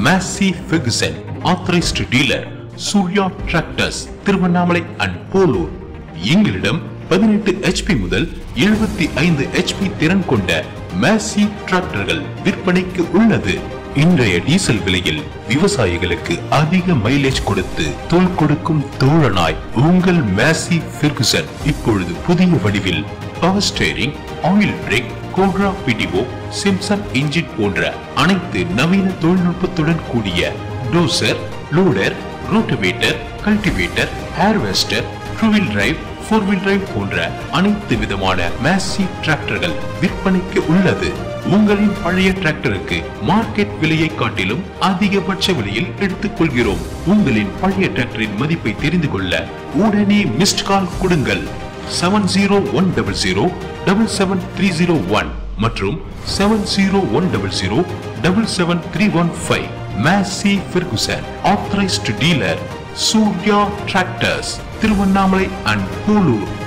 மேசி Ferguson authorised dealer Surya tractors Tiruvannamalai and Polur எங்களிடம் பதினெட்டு HP முதல் எழுபத்தி ஐந்து ஹெச்பி திறன் கொண்ட மேசி டிராக்டர்கள் விற்பனைக்கு உள்ளது இன்றைய டீசல் விலையில் விவசாயிகளுக்கு அதிக மைலேஜ் கொடுத்து தோல் கொடுக்கும் தோழனாய் உங்கள் மேசி ஃபெர்குசன் இப்பொழுது புதிய வடிவில் பவர் ஸ்டேரிங் ஆயில் பிரேக் கோட்ரா பிடிஓ சிம்சன் இன்ஜின் போன்ற அனைத்து நவீன தொழில்நுட்பத்துடன் கூடிய dozer loader rotavator cultivator harvester two wheel drive four wheel drive போன்ற அனைத்து விதமான மேசி டிராக்டர்கள் விற்பனைக்கு உள்ளது உங்களின் பழைய டிராக்டருக்கு மார்க்கெட் விலையை காட்டிலும் அதிகபட்ச விலையில் எடுத்துக் கொள்கிறோம் உங்களின் பழைய டிராக்டரின் மதிப்பை தெரிந்து கொள்ள உடனே மிஸ்ட் கால் கொடுங்கள் seven zero one double zero double seven three zero one மற்றும் seven zero one double zero double seven three one five Massey Ferguson authorised dealer Surya tractors Tiruvannamalai and Polur